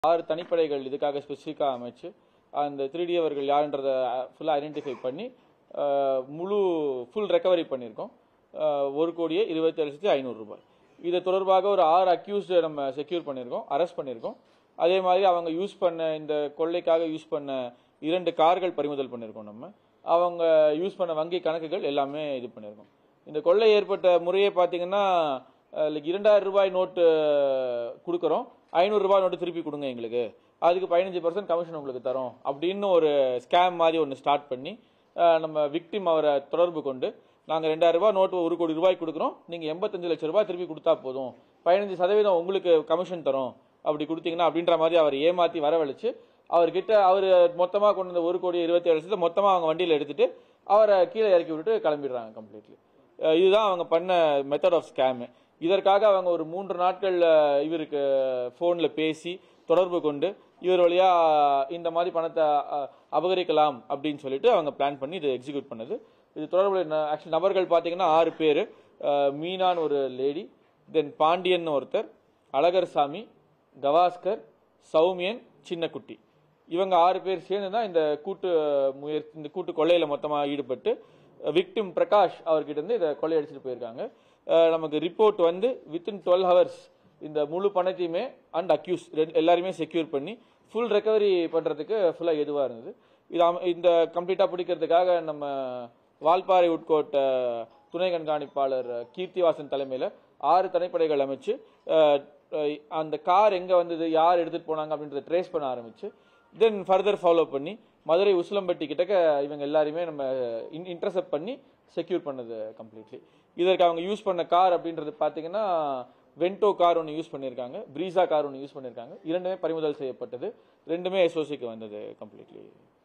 ஆறு தனிப்படைகள் இதுக்காக ஸ்பெசிஃபிக்காக அமைச்சு அந்த த்ரீ அவர்கள் யாருன்றதை ஃபுல்லாக ஐடென்டிஃபை பண்ணி அஹ், முழு ஃபுல் ரெக்கவரி பண்ணியிருக்கோம் அஹ், ஒரு கோடியே இருபத்தி லட்சத்தி ஐநூறு ரூபாய் இது தொடர்பாக ஒரு ஆறு அக்யூஸ்டு நம்ம செக்யூர் பண்ணியிருக்கோம் அரெஸ்ட் பண்ணியிருக்கோம் அதே மாதிரி அவங்க யூஸ் பண்ண இந்த கொள்ளைக்காக யூஸ் பண்ண இரண்டு கார்கள் பறிமுதல் பண்ணியிருக்கோம் நம்ம அவங்க யூஸ் பண்ண வங்கி கணக்குகள் எல்லாமே இது பண்ணியிருக்கோம் இந்த கொள்ளை ஏற்பட்ட முறையே பார்த்தீங்கன்னா லைக் இரண்டாயிரம் ரூபாய் நோட்டு கொடுக்குறோம் ஐநூறு ரூபாய் நோட்டு திருப்பி கொடுங்க எங்களுக்கு அதுக்கு பதினஞ்சு பர்சன்ட் கமிஷன் உங்களுக்கு தரோம் அப்படின்னு ஒரு ஸ்கேம் மாதிரி ஒன்று ஸ்டார்ட் பண்ணி அஹ், நம்ம விக்டிம் அவரை தொடர்பு கொண்டு நாங்கள் ரெண்டாயிரம் ரூபாய் நோட்டு ஒரு கோடி ரூபாய் கொடுக்குறோம் நீங்கள் எண்பத்தஞ்சு லட்சம் ரூபாய் திருப்பி கொடுத்தா போதும் பதினஞ்சு சதவீதம் உங்களுக்கு கமிஷன் தரோம் அப்படி கொடுத்தீங்கன்னா அப்படின்ற மாதிரி அவர் ஏமாற்றி வரவழைச்சு அவர்கிட்ட அவர் மொத்தமாக கொண்டு வந்த ஒரு கோடி இருபத்தி ஏழு லட்சத்தை மொத்தமாக அவங்க வண்டியில் எடுத்துட்டு அவரை கீழே இறக்கி விட்டுட்டு கிளம்பிடுறாங்க கம்ப்ளீட்லி இதுதான் அவங்க பண்ண மெத்தட் ஆஃப் ஸ்கேமு இதற்காக அவங்க ஒரு மூன்று நாட்கள் அஹ், இவருக்கு ஃபோனில் பேசி தொடர்பு கொண்டு இவர் வழியா இந்த மாதிரி பணத்தை அஹ், அபகரிக்கலாம் அப்படின்னு சொல்லிட்டு அவங்க பிளான் பண்ணி இதை எக்ஸிக்யூட் பண்ணது இது தொடர்புடைய ஆக்சுவலி நபர்கள் பார்த்தீங்கன்னா ஆறு பேர் மீனான்னு ஒரு லேடி தென் பாண்டியன் ஒருத்தர் அழகர் சாமி கவாஸ்கர் சௌமியன் சின்னக்குட்டி இவங்க ஆறு பேர் சேர்ந்து தான் இந்த கூட்டு முயற்சி இந்த கூட்டு கொள்ளையில மொத்தமாக ஈடுபட்டு விக்டிம் பிரகாஷ் அவர்கிட்ட இருந்து இதை கொள்ளையடிச்சிட்டு போயிருக்காங்க அஹ் நமக்கு ரிப்போர்ட் வந்து வித்தின் டுவெல் ஹவர்ஸ் இந்த முழு பணத்தையுமே அண்ட் அக்யூஸ் எல்லாரையுமே செக்யூர் பண்ணி ஃபுல் ரெக்கவரி பண்றதுக்கு ஃபுல்லாக எதுவாக இருந்தது இது அம- இந்த கம்ப்ளீட்டாக பிடிக்கிறதுக்காக நம்ம வால்பாறை உட்கோட்ட துணை கண்காணிப்பாளர் கீர்த்திவாசன் தலைமையில் ஆறு தனிப்படைகள் அமைச்சு அஹ், அஹ், அந்த கார் எங்கே வந்தது யார் எடுத்துகிட்டு போனாங்க அப்படின்றத ட்ரேஸ் பண்ண ஆரம்பிச்சு தென் ஃபர்தர் ஃபாலோ பண்ணி மதுரை உசிலம்பட்டி கிட்டக்க இவங்க எல்லாரையுமே நம்ம இன்டர்செப்ட் பண்ணி செக்யூர் பண்ணது கம்ப்ளீட்லி இதற்கு அவங்க யூஸ் பண்ண கார் அப்படின்றது பார்த்தீங்கன்னா வென்டோ கார் ஒன்று யூஸ் பண்ணியிருக்காங்க ப்ரீசா கார் ஒன்று யூஸ் பண்ணியிருக்காங்க இரண்டுமே பறிமுதல் செய்யப்பட்டது ரெண்டுமே எஸ்ஓசிக்கு வந்தது கம்ப்ளீட்லி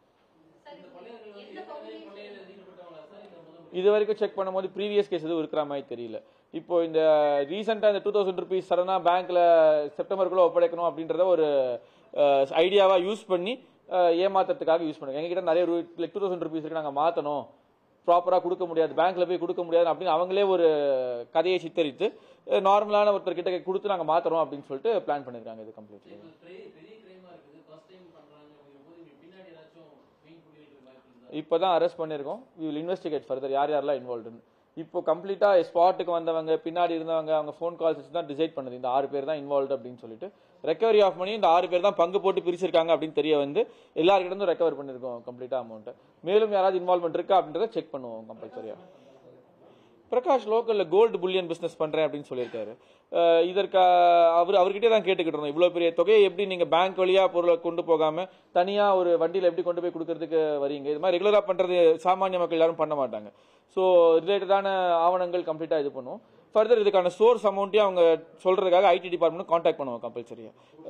இது வரைக்கும் செக் பண்ணும்போது ப்ரீவியஸ் கேஸ் எதுவும் இருக்கிற மாதிரி தெரியல இப்போ இந்த ரீசெண்டாக இந்த டூ தௌசண்ட் ருபீஸ் சடனாக பேங்க்ல செப்டம்பருக்குள்ள ஒப்படைக்கணும் அப்படின்றத ஒரு ஐடியாவா யூஸ் பண்ணி அஹ், ஏமாத்துறதுக்காக யூஸ் பண்ணுங்க எங்ககிட்ட நிறைய லைக் டூ தௌசண்ட் ருபீஸ்க்கு நாங்கள் மாற்றணும் ப்ராப்பராக கொடுக்க முடியாது பேங்க்ல போய் கொடுக்க முடியாது அப்படின்னு அவங்களே ஒரு கதையை சித்தரித்து நார்மலான ஒருத்தர் கிட்ட கொடுத்து நாங்கள் மாத்துறோம் அப்படின்னு சொல்லிட்டு பிளான் பண்ணியிருக்காங்க இது கம்ப்ளீட்லி பெரிய பெரிய கிரைமா இருக்குது ஃபர்ஸ்ட் டைம் பண்றாங்க அப்படிங்கும்போது இங்க பின்னாடி ஏதாச்சும் மீன் புள்ளிகள் வாய்ப்பு இருந்தா இப்போ தான் அரெஸ்ட் பண்ணியிருக்கோம் வி வில் இன்வெஸ்டிகேட் ஃபர்தர் யார் யாரெல்லாம் இன்வால்வ்டுன்னு இப்போ கம்ப்ளீட்டாக ஸ்பாட்டுக்கு வந்தவங்க பின்னாடி இருந்தவங்க அவங்க ஃபோன் கால்ஸ் வச்சு தான் டிசைட் பண்ணது இந்த ஆறு பேர் தான் இன்வால்வ் அப்படின்னு சொல்லிட்டு ரெக்கவரி ஆஃப் பண்ணி இந்த ஆறு பேர் தான் பங்கு போட்டு பிரிச்சிருக்காங்க அப்படின்னு தெரிய வந்து எல்லாருக்கிட்ட ரெக்கவர் பண்ணியிருக்கோம் கம்ப்ளீட்டாக அமௌண்ட்டை மேலும் யாராவது இன்வால்வ்மெண்ட் இருக்கா அப்படின்றத செக் பண்ணுவோம் கம்பல்சரியாக பிரகாஷ் லோக்கல்ல கோல்டு புல்லியன் பிசினஸ் பண்றேன் அப்படின்னு சொல்லியிருக்காரு அஹ் இதற்கு அவர் அவர்கிட்டே தான் கேட்டுக்கிட்டு இருந்தோம் இவ்வளவு பெரிய தொகையை எப்படி நீங்க பேங்க் வழியா பொருளை கொண்டு போகாம தனியா ஒரு வண்டியில எப்படி கொண்டு போய் கொடுக்கறதுக்கு வரீங்க இது மாதிரி ரெகுலரா பண்றது சாமானிய மக்கள் யாரும் பண்ண மாட்டாங்க ஸோ ரிலேட்டடான ஆவணங்கள் கம்ப்ளீட்டா இது பண்ணுவோம் ஃபர்தர் இதுக்கான சோர்ஸ் அமௌண்ட்டையும் அவங்க சொல்றதுக்காக ஐடி டிபார்ட்மெண்ட் கான்டாக்ட் பண்ணுவோம் கம்பல்சரியா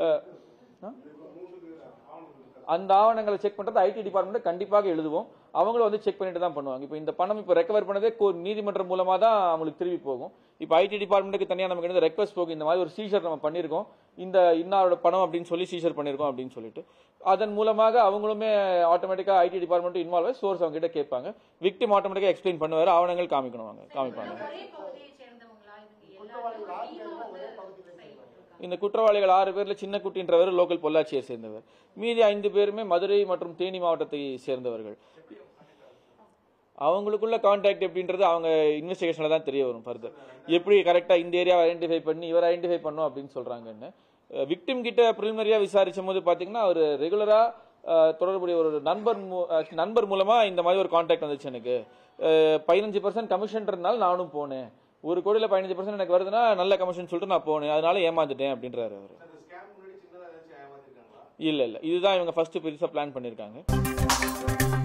அந்த ஆவணங்களை செக் பண்றது ஐடி டிபார்ட்மெண்ட் கண்டிப்பாக எழுதுவோம் அவங்களும் வந்து செக் பண்ணிட்டு தான் பண்ணுவாங்க இப்போ இந்த பணம் இப்போ ரெக்கவர் பண்ணதே கோ- நீதிமன்றம் மூலமா தான் அவங்களுக்கு திரும்பி போகும் இப்போ ஐடி டிபார்ட்மெண்ட்டுக்கு தனியாக நமக்கு இருந்து ரெக்வஸ்ட் போகும் இந்த மாதிரி ஒரு சீசர் நம்ம பண்ணியிருக்கோம் இந்த இன்னாரோட பணம் அப்படின்னு சொல்லி சீசர் பண்ணியிருக்கோம் அப்படின்னு சொல்லிட்டு அதன் மூலமாக அவங்களுமே ஆட்டோமேட்டிக்காக ஐடி டிபார்ட்மெண்ட் இன்வால்வ் ஆகி சோர்ஸ் அவங்க கிட்ட கேட்பாங்க விக்டிம் ஆட்டோமேட்டிக்காக எக்ஸ்பிளைன் பண்ணுவாரு ஆவணங்கள் காமிக்கணும் அவங்க காமிப்பாங்க ஒரே பகுதியை சேர்ந்தவங்களா இவங்க எல்லாரும் நீங்களும் வந்து செயல்பட்டிருக்காங்க இந்த குற்றவாளிகள் ஆறு பேர்ல சின்ன குட்டின்றவர் லோக்கல் பொள்ளாச்சியை சேர்ந்தவர் மீதி ஐந்து பேருமே மதுரை மற்றும் தேனி மாவட்டத்தை சேர்ந்தவர்கள் அவங்களுக்குள்ள கான்டாக்ட் எப்படின்றது அவங்க இன்வெஸ்டிகேஷன்ல தான் தெரிய வரும் ஃபர்தர் எப்படி கரெக்டா இந்த ஏரியாவை ஐடென்டிஃபை பண்ணி இவர் ஐடென்டிஃபை பண்ணும் அப்படின்னு சொல்றாங்கன்னு விக்டிம் கிட்ட ப்ரிலிமினரியா விசாரிச்சும் போது பாத்தீங்கன்னா அவர் ரெகுலரா தொடர்புடைய ஒரு நண்பர் மூ- அஹ், நண்பர் மூலமா இந்த மாதிரி ஒரு கான்டாக்ட் வந்துச்சு எனக்கு பதினஞ்சு பர்சன்ட் கமிஷன்றதுனால நானும் போனேன் ஒரு கோடியில பதினஞ்சு பர்சன்ட் எனக்கு வருதுன்னா நல்ல கமிஷன் சொல்லிட்டு நான் போனேன் அதனால ஏமாந்துட்டேன் அப்படின்றாரு அவர் அந்த ஸ்கேம் முன்னாடி சின்னதா ஏதாச்சும் ஏமாத்திருக்காங்களா இல்ல இல்ல இதுதான் இவங்க ஃபர்ஸ்ட் பெருசா பிளான் பண்ணிருக்காங்க